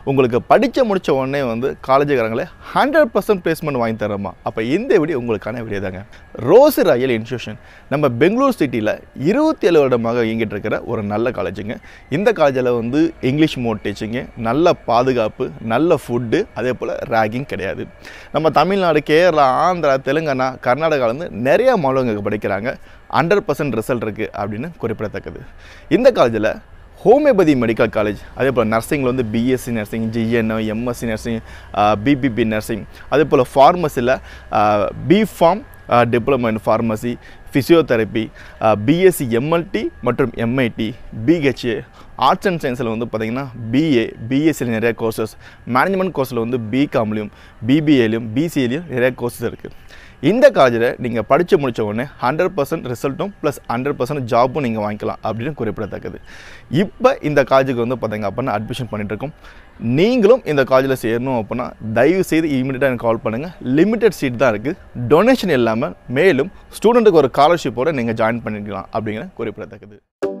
உங்களுக்கு படித்த முடித்த உடனே வந்து காலேஜுக்காரங்களே ஹண்ட்ரட் பர்சன்ட் பிளேஸ்மெண்ட் வாங்கி தரோமா அப்போ இந்த வீடியோ உங்களுக்கான வீடியோ தாங்க ரோஸ் ராயல் இன்ஸ்டியூஷன் நம்ம பெங்களூர் சிட்டியில் இருபத்தி ஏழு வருடமாக இயங்கிட்டு இருக்கிற ஒரு நல்ல காலேஜுங்க இந்த காலேஜில் வந்து இங்கிலீஷ் மோட் டீச்சிங்கு நல்ல பாதுகாப்பு நல்ல ஃபுட்டு அதே போல் ரேகிங் கிடையாது நம்ம தமிழ்நாடு கேரளா ஆந்திரா தெலுங்கானா கர்நாடகாவிலேருந்து நிறைய மாணவங்க படிக்கிறாங்க ஹண்ட்ரட் பர்சன்ட் ரிசல்ட் இருக்குது அப்படின்னு குறிப்பிடத்தக்கது இந்த காலேஜில் ஹோமியோபதி மெடிக்கல் காலேஜ் அதே போல் நர்சிங்கில் வந்து BSc nursing GNO MSc nursing BPP nursing அதே போல் ஃபார்மசியில் BPharm diploma in pharmacy physiotherapy BSc MLT மற்றும் எம்ஐடி பிஹெச்ஏ ஆர்ட்ஸ் அண்ட் சயின்ஸில் வந்து பார்த்திங்கன்னா பிஏ பிஎஸ்சியில் நிறைய கோர்சஸ் மேனேஜ்மெண்ட் கோர்ஸில் வந்து பிகாம்லேயும் பிபிஏலையும் பிசிஏலையும் நிறைய கோர்சஸ் இருக்குது இந்த காலேஜில் நீங்கள் படித்து முடித்த உடனே ஹண்ட்ரட் பர்சன்ட் ரிசல்ட்டும் ப்ளஸ் ஹண்ட்ரட் பர்சன்ட் ஜாப்பும் நீங்கள் வாங்கிக்கலாம் அப்படின்னு குறிப்பிடத்தக்கது இப்போ இந்த காலேஜுக்கு வந்து பார்த்தீங்க அப்படின்னா அட்மிஷன் பண்ணிட்டு இருக்கோம் நீங்களும் இந்த காலேஜில் சேரணும் அப்படின்னா தயவு செய்து இமீடியட்டாக எனக்கு கால் பண்ணுங்கள் லிமிடெட் சீட் தான் இருக்குது டொனேஷன் இல்லாமல் மேலும் ஸ்டூடெண்ட்டுக்கு ஒரு ஸ்காலர்ஷிப்போடு நீங்கள் ஜாயின் பண்ணிக்கலாம் அப்படிங்கிற குறிப்பிடத்தக்கது